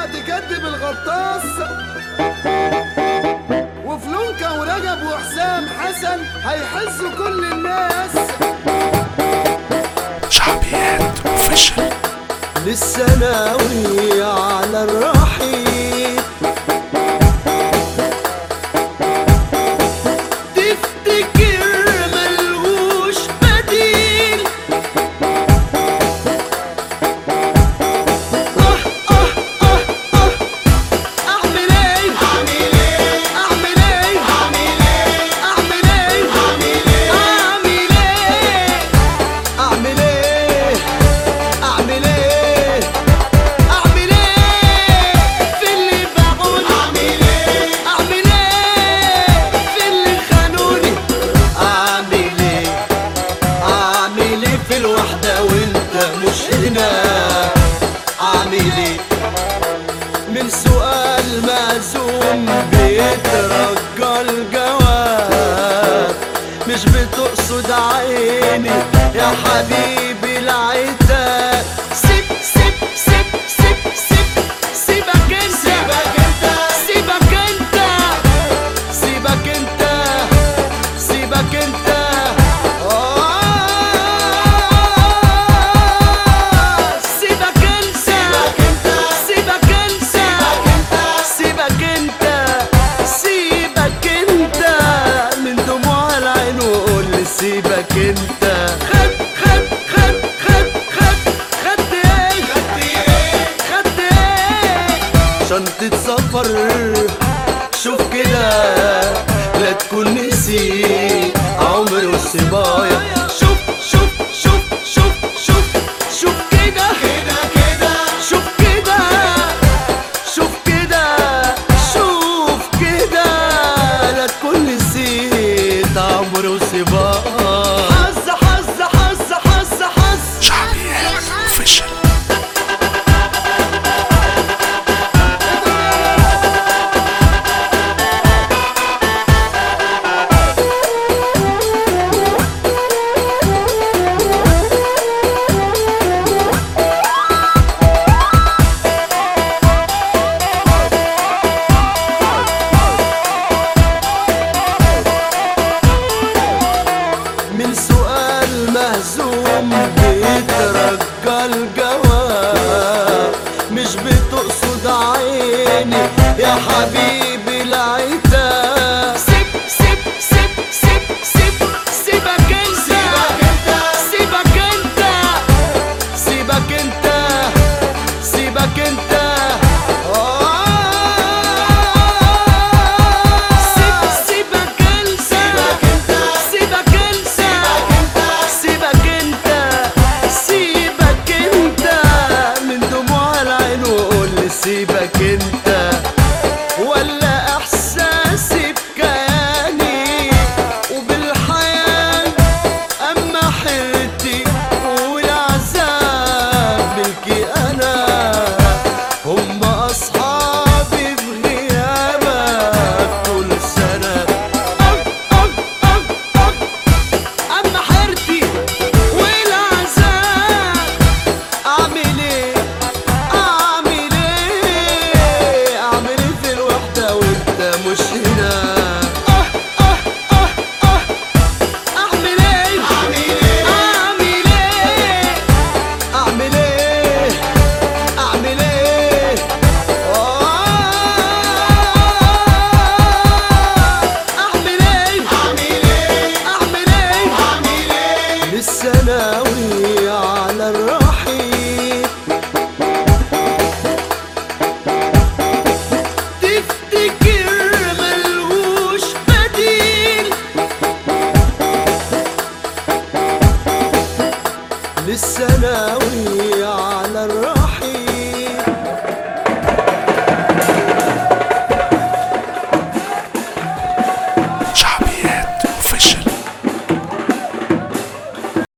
تكدب الغطاس وفلونكا ورجب وحسام حسن هيحسوا كل الناس شعبيات اوفيشال لسه ناوي على الرحيل تفتكر ملهوش بديل آه آه آه آه أعمل إيه أعمل إيه أعمل إيه أعمل إيه أعمل إيه أعمل إيه أعمل إيه أعمل إيه في اللي باعوني أعمل إيه أعمل إيه في اللي خانوني أعمل إيه أعمل إيه في الوحدة وأنت مش هنا أعمل إيه من سؤال مأزوم بيترجى الجواب مش بتقصد عيني يا حبيبي العتاب سيب سيب سيب سيب سيب سيبك انت سيبك انت سيبك انت سيبك انت سيبك انت آه سيبك انت سيبك انت سيبك انت سيبك انت من دموع العين وقول لي سيبك انت خد خد خد خد خد خد ايه خد ايه شنطة سفر شوف كده لا تكون نسيت عمر والصبايا شوف شوف شوف شوف شوف شوف كده كده كده شوف كده شوف كده شوف كده لا تكون نسيت عمر وصبايا حظ حظ حظ حظ حظ شعبيات اوفيشال من سؤال مهزوم بيترجى الجواب مش بتقصد عيني يا حبيبي العتاب سيب سيب سيب سيب سيب سيبك انت سيبك انت سيبك انت سيبك انت آه سيب سيبك انت سيبك انت سيبك انت سيبك انت من دموع العين وقول لي سيبك انت ولا احساسي بكياني وبالحياه اما حيرتي والعذاب ملكي انا هم اصحابي في غيابك كل سنه أم أم أم أم اما حيرتي والعذاب اعمل ايه اعمل ايه اعمل ايه في الوحده وانت مش هنا آه آه آه آه اعمل ايه اعمل ايه اعمل ايه اعمل ايه اعمل ايه اعمل ايه لسه ناوي على الرحيل تفتكر ملهوش بديل لسه ناوي على الرحيل